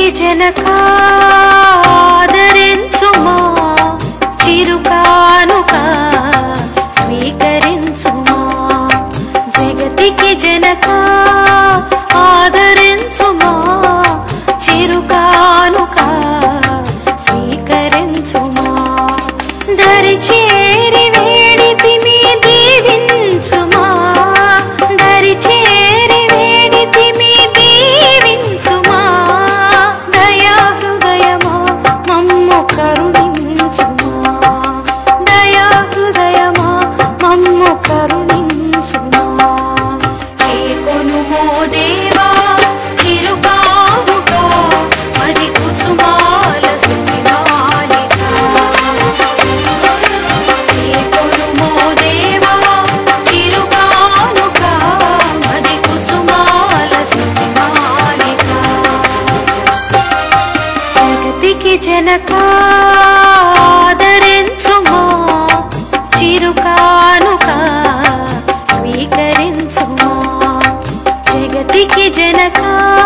జనక ఆదరించుమా చిరుకానుక స్వీకరించుమా జగతికి జనక ఆదరించుమా చిరుకానుక స్వీకరించుమా దరి చేరి వేడితిమి దీవించుమా దరి చేరి వేడితిమి దీవించుమా దయా హృదయమా మమ్ము కరుణించుమా దయా హృదయమా మమ్ము కరుణించుమా చేకొనుమో దేవా చిరుకాముక మది కుసుమాల సుఖిమాలిక చేకొనుమో దేవా చిరుకానుక మది కుసుమాల సుఖిమాలిక జగతికి జనక ఆదరించుమా చిరుకానుక స్వీకరించుమా జగతికి జనక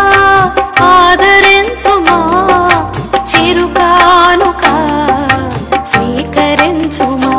ఆదరించుమా చిరుకానుక స్వీకరించుమా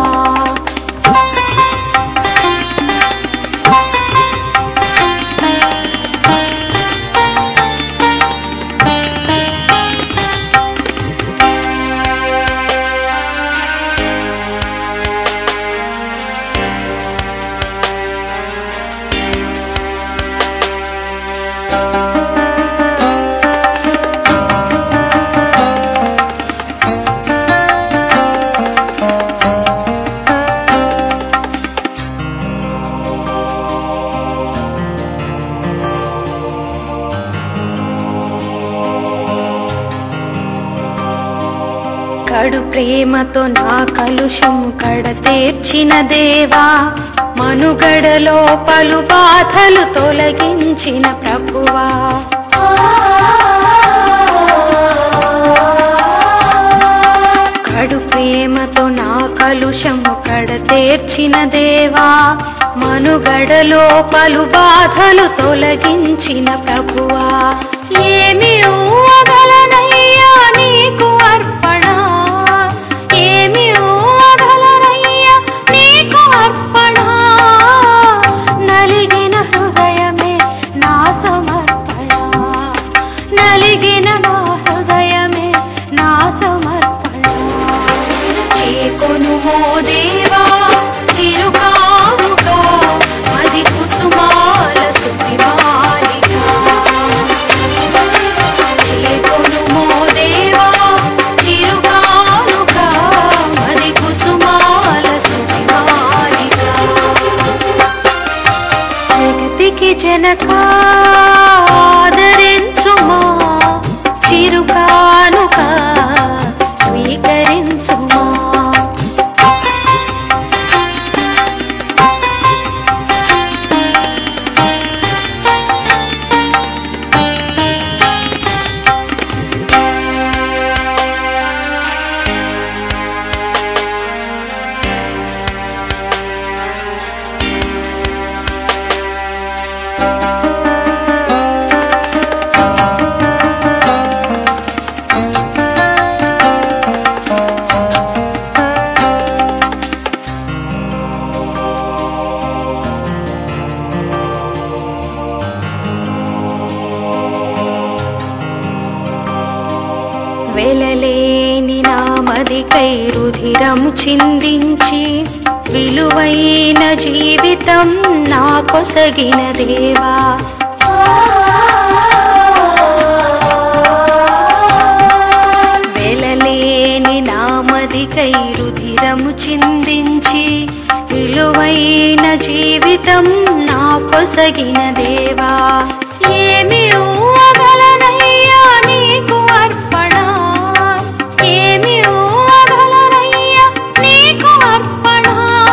కడు ప్రేమతో నా కలుషము కడతేర్చిన దేవా మనుగడలో పలు బాధలు తొలగించిన ప్రభువా కడు ప్రేమతో నా కలుషము కడతేర్చిన దేవా మనుగడలో పలు బాధలు తొలగించిన ప్రభువా ఏమి ఊగలనయ్యా నీకు అర్పణ ఏమి ఊగలనయ్యా నీకు అర్పణ నలిగిన హృదయమే నా సమర్పణ నలిగిన నా హృదయమే నా సమర్పణ చేకొనుమో దేవా చిరుకానుక మది కుసుమాల సుతిమాలిక చేకొనుమో దేవా చిరుకానుక మది కుసుమాల సుతిమాలిక జగతికి జనక ఆదరించుమా చిరుకానుక స్వీకరించుమా వెలలేని నామదికై రుధిరము చిందించి విలువైన జీవితం నా కొసగిన దేవా వెలలేని నామదికై రుధిరము చిందించి విలువైన జీవితం నా కొసగిన దేవా ఏమి ఊగలనయ్యా నీకు అర్పణ ఏమి ఊగలనయ్యా నీకు అర్పణ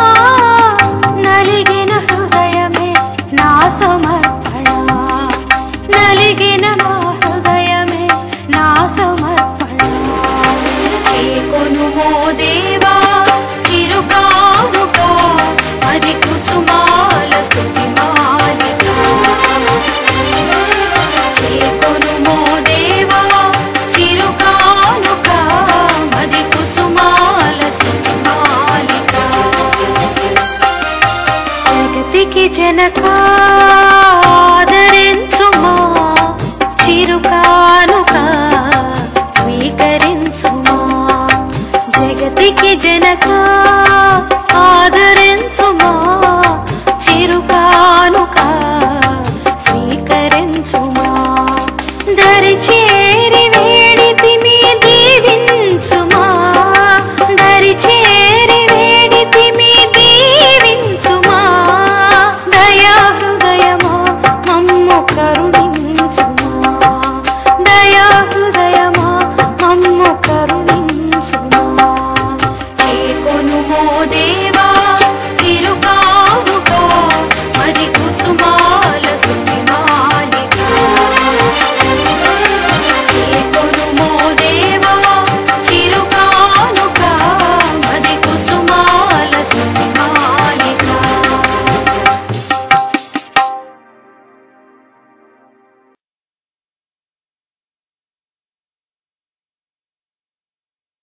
నలిగిన హృదయమే నా సమర్పణ నలిగిన నా హృదయమే నా సమర్పణ చేకొనుమో దేవా చిరుకానుక అది కుసుమాల స్తుతిమాలిక చేకొనుమో దేవా వెనక